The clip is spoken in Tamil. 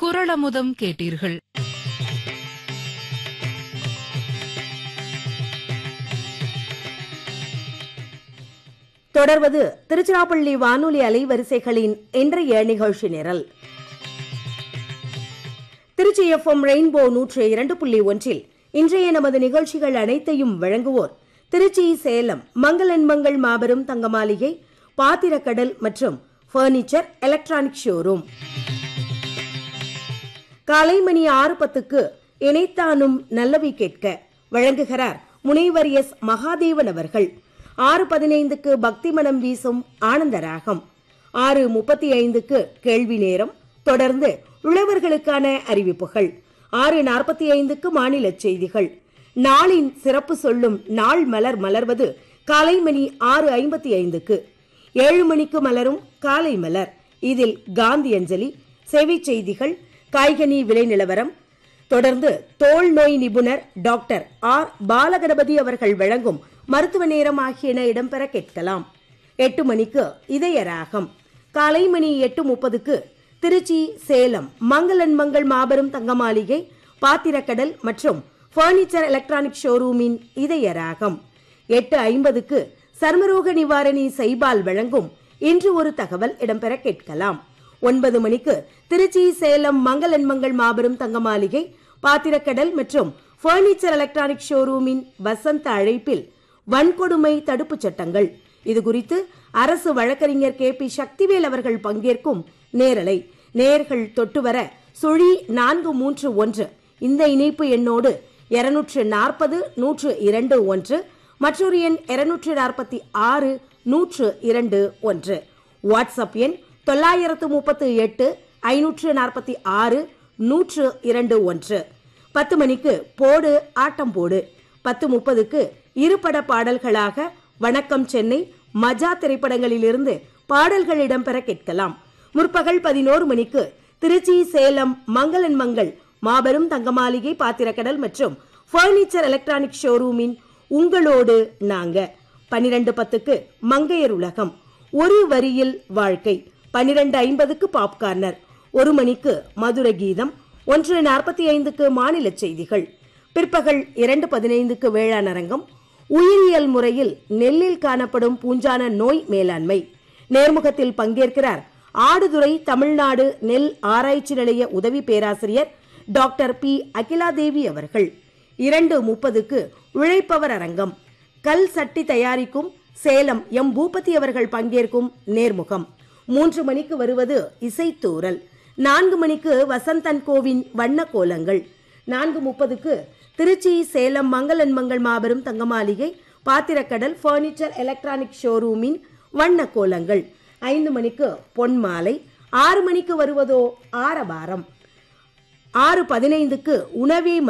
குரளமுதம் கேட்டீர்கள் தொடர்வது திருச்சிராப்பள்ளி வானொலி அலைவரிசைகளின் இன்றைய நிகழ்ச்சி நிரல் திருச்சி எஃப்எம் ரெயின்போ நூற்று இரண்டு புள்ளி ஒன்றில் இன்றைய நமது நிகழ்ச்சிகள் அனைத்தையும் வழங்குவோர் திருச்சி சேலம் மங்களன் மங்கள் மாபெரும் தங்க மாளிகை பாத்திரக்கடல் மற்றும் பர்னிச்சர் எலக்ட்ரானிக் ஷோரூம் காலை மணி ஆறு பத்துக்கு இணைத்தானும் நல்லவை கேட்க வழங்குகிறார் முனைவர் எஸ் மகாதேவன் அவர்கள் ஆறு பதினைந்துக்கு பக்தி மனம் வீசும் ஆனந்த ராகம் ஆறு முப்பத்தி ஐந்துக்கு கேள்வி நேரம் தொடர்ந்து உழவர்களுக்கான அறிவிப்புகள் ஆறு நாற்பத்தி ஐந்துக்கு மாநில செய்திகள் நாளின் சிறப்பு சொல்லும் நாள் மலர் மலர்வது காலை மணி ஆறு ஐம்பத்தி ஐந்துக்கு ஏழு மணிக்கு மலரும் காலை மலர் இதில் காந்தி அஞ்சலி சேவை செய்திகள் காய்கனி விலை நிலவரம் தொடர்ந்து தோல் நோய் நிபுணர் டாக்டர் ஆர் பாலகணபதி அவர்கள் வழங்கும் மருத்துவ நேரம் ஆகியன இடம்பெற கேட்கலாம் எட்டு மணிக்கு இதய ராகம் காலை மணி எட்டு முப்பதுக்கு திருச்சி சேலம் மங்களன் மங்கள் மாபெரும் தங்க மாளிகை பாத்திரக்கடல் மற்றும் பர்னிச்சர் எலக்ட்ரானிக் ஷோரூமின் இதய ராகம் எட்டு ஐம்பதுக்கு சர்மரோக நிவாரணி சைபால் வழங்கும் இன்று ஒரு தகவல் இடம்பெற கேட்கலாம் ஒன்பது மணிக்கு திருச்சி சேலம் மங்களன் மங்கள் மாபெரும் தங்க மாளிகை பாத்திரக்கடல் மற்றும் பர்னிச்சர் எலக்ட்ரானிக் ஷோரூமின் வசந்த அழைப்பில் வன்கொடுமை தடுப்புச் சட்டங்கள் இது குறித்து அரசு வழக்கறிஞர் கே பி சக்திவேல் அவர்கள் பங்கேற்கும் நேரலை நேர்கள் தொட்டு வர சுழி நான்கு மூன்று ஒன்று இந்த இணைப்பு எண்ணோடு இருநூற்று நாற்பது நூற்று இரண்டு ஒன்று மற்றொரு எண் இருநூற்று நாற்பத்தி ஆறு நூற்று இரண்டு ஒன்று வாட்ஸ்அப் எண் தொள்ளாயிரத்து முப்பத்து எட்டு ஐநூற்று நாற்பத்தி ஆறு நூற்று இரண்டு ஒன்று பத்து மணிக்கு போடு ஆட்டம் போடு பத்து முப்பதுக்கு இருபட பாடல்களாக வணக்கம் சென்னை மஜா திரைப்படங்களிலிருந்து பாடல்கள் இடம்பெற கேட்கலாம் முற்பகல் பதினோரு மணிக்கு திருச்சி சேலம் மங்களன் மங்கள் மாபெரும் தங்கமாளிகை பாத்திரக்கடல் மற்றும் பர்னிச்சர் எலக்ட்ரானிக் ஷோரூமின் உங்களோடு நாங்க பன்னிரண்டு பத்துக்கு மங்கையர் உலகம் ஒரு வரியில் வாழ்க்கை பன்னிரண்டு ஐம்பதுக்கு பாப்கார்னர் ஒரு மணிக்கு மதுர கீதம் ஒன்று நாற்பத்தி ஐந்துக்கு மாநில செய்திகள் பிற்பகல் இரண்டு பதினைந்துக்கு வேளாண் அரங்கம் உயிரியல் முறையில் நெல்லில் காணப்படும் பூஞ்சான நோய் மேலாண்மை நேர்முகத்தில் பங்கேற்கிறார் ஆடுதுறை தமிழ்நாடு நெல் ஆராய்ச்சி நிலைய உதவி பேராசிரியர் டாக்டர் பி அகிலாதேவி அவர்கள் இரண்டு முப்பதுக்கு உழைப்பவர் அரங்கம் கல் சட்டி தயாரிக்கும் சேலம் எம் பூபதி அவர்கள் பங்கேற்கும் நேர்முகம் மூன்று மணிக்கு வருவது இசைத்தூரல் நான்கு மணிக்கு வசந்தன் கோவின் வண்ண கோலங்கள் நான்கு முப்பதுக்கு திருச்சி சேலம் மங்களன் மங்கள் மாபெரும் தங்கமாளிகை பாத்திரக்கடல் பர்னிச்சர் எலக்ட்ரானிக் ஷோரூமின் வண்ண கோலங்கள் ஐந்து மணிக்கு பொன்மாலை ஆறு மணிக்கு வருவதோ ஆரவாரம் ஆறு பதினைந்துக்கு உணவே